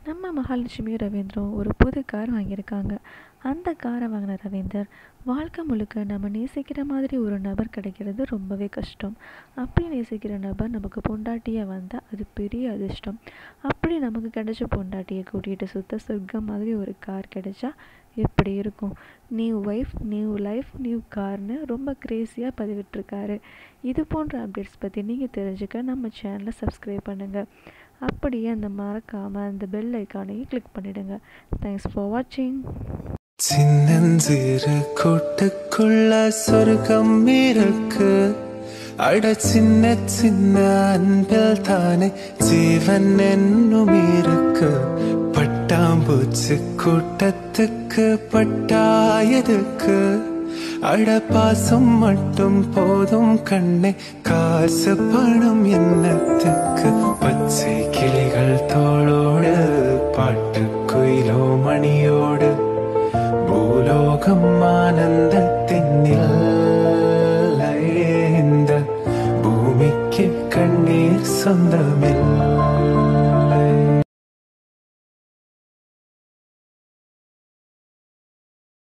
நம்ம மகாலட்சுமி ரவீந்திரம் ஒரு புது கார் வாங்கியிருக்காங்க அந்த காரை வாங்கின ரவீந்தர் வாழ்க்கை முழுக்க நம்ம நேசிக்கிற மாதிரி ஒரு நபர் கிடைக்கிறது ரொம்பவே கஷ்டம் அப்படி நேசிக்கிற நபர் நமக்கு பொண்டாட்டியாக வந்தால் அது பெரிய அதிர்ஷ்டம் அப்படி நமக்கு கிடைச்ச பொண்டாட்டியை கூட்டிகிட்டு சுத்த சொர்க்கம் மாதிரி ஒரு கார் கிடைச்சா எப்படி இருக்கும் new wife new life new கார்னு ரொம்ப க்ரேஸியாக பதிவிட்டிருக்காரு இது போன்ற அப்டேட்ஸ் பற்றி நீங்கள் தெரிஞ்சுக்க நம்ம சேனலை சப்ஸ்கிரைப் பண்ணுங்கள் அப்படியே அந்த மறக்காமல் அந்த பெல் ஐக்கானையும் கிளிக் பண்ணிடுங்க தேங்க்ஸ் ஃபார் வாட்சிங் சின்னஞ்சிறு கூட்டுக்குள்ள சொர்க்கம் இருக்கு அட சின்ன சின்ன அன்பில் தானே ஜீவன் என்னும் இருக்கு பட்டாம்பூச்சி கூட்டத்துக்கு பட்டாயதுக்கு அட பாசம் மட்டும் போதும் கண்ணே காசு பணம் என்னத்துக்கு பச்சை கிளிகள் தோளோடு பாட்டு குயிலோ மணியோடு பூலோகம் ஆனந்தத்தின் எல்லையே இந்த பூமிக்கு கண்ணீர் சொந்தமே